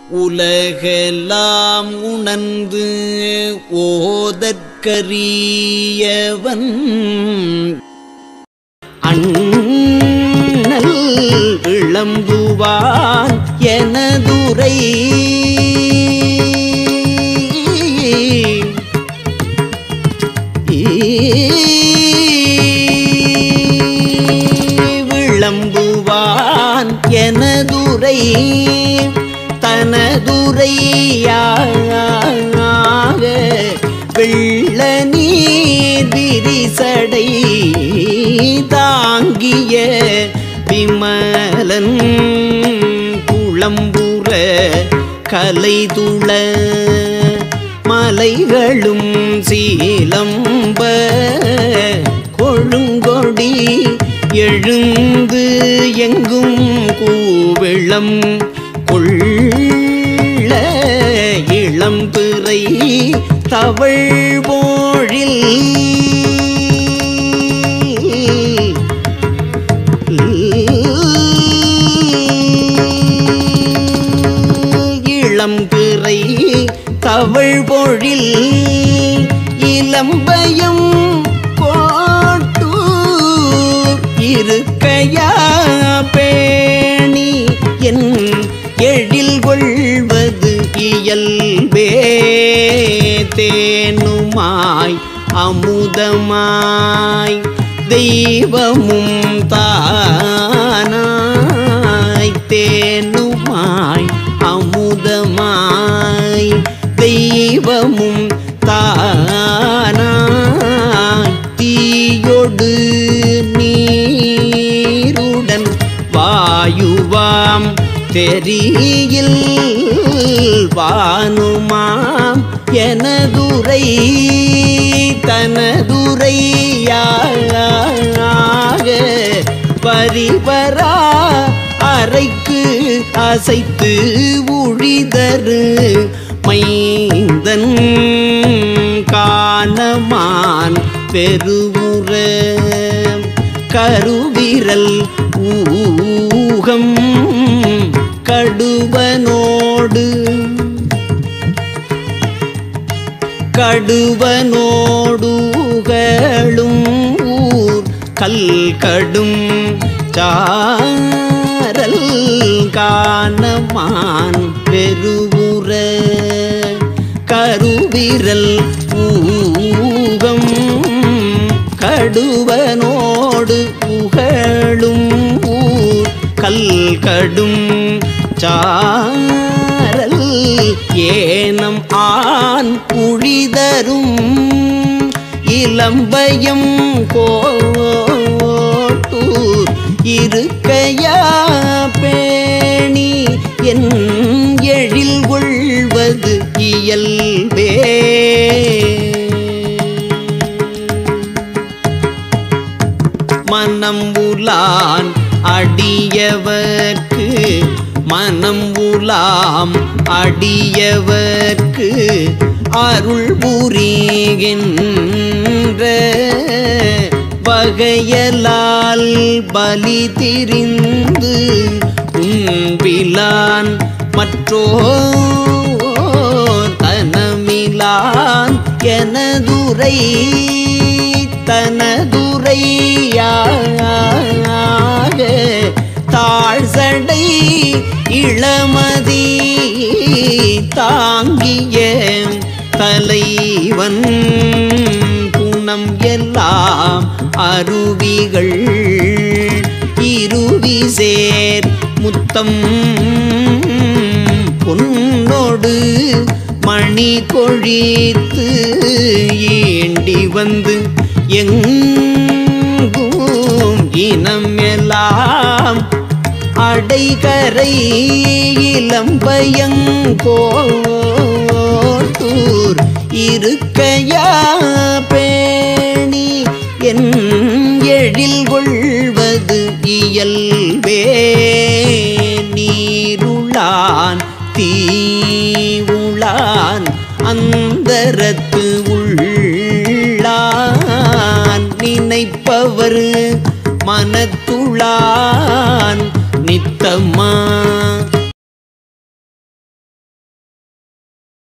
உலகெல்லாம் உணர்ந்து ஓதற்கரியவன் அண்ணல் விளம்புவான் எனதுரை விளம்புவான் எனதுரை தனதுரையாக வெள்ள நீர் விரிசடை தாங்கிய விமலன் குளம்புற கலைதுள மலைகளும் சீலம்ப கொழுங்கொடி எழுந்து எங்கும் கூவிளம் கொள்ள இளம்பிறை தவழ்போழில் இளம்பிறை தவழ்பொழில் இளம்பயம் கோட்டூர் இருக்கையா பேணி என் எழில் கொள்வது இயல்பே தேனுமாய் அமுதமாய் தெய்வமும் தானாய் தேனுமாய் அமுதமாய் தெய்வமும் தானாய் தீயொடு நீருடன் வாயுவாம் தெரியில் வானுமாம் எனதுரை தனதுரையாக பரிவரா அறைக்கு அசைத்து உழிதரு மைந்தன் காணமான் பெருவுற கருவிரல் ஊகம் கடுவனோடு கடுவனோடுகளும் ஊர் கல்கடும் சாரல் காணமான் பெருவுற கருவிரல் ஊகம் கடுவனோடு புகழும் ஊர் கல்கடும் சாரல் ஏனம் ஆண் புழிதரும் இளம்பயம் கோட்டூர் இருக்கையா பேணி என் எழில் கொள்வது இயல்பே மனம் உலான் அடியவர்க்கு மனம் உலாம் அடியவர்க்கு அருள் புரிகின்ற வகையலால் பலி திரிந்து உன்பிலான் மற்றோ தனமிலான் எனதுரை தனதுரையாக தாழ்சடை இளமதி தாங்கிய தலைவன் குணம் எல்லாம் அருவிகள் இருவி சேர் முத்தம் பொன்னோடு மணி கொழித்து ஈண்டி வந்து எங்கும் இனம் எல்லாம் அடைகரை இளம்பயங்கோட்டூர் இருக்கையா பேணி என் எழில் கொள்வது இயல்பே நீருளான் தீவுளான் அந்தரத்து உள்ளான் நினைப்பவர் மனத்துளான் நித்தமா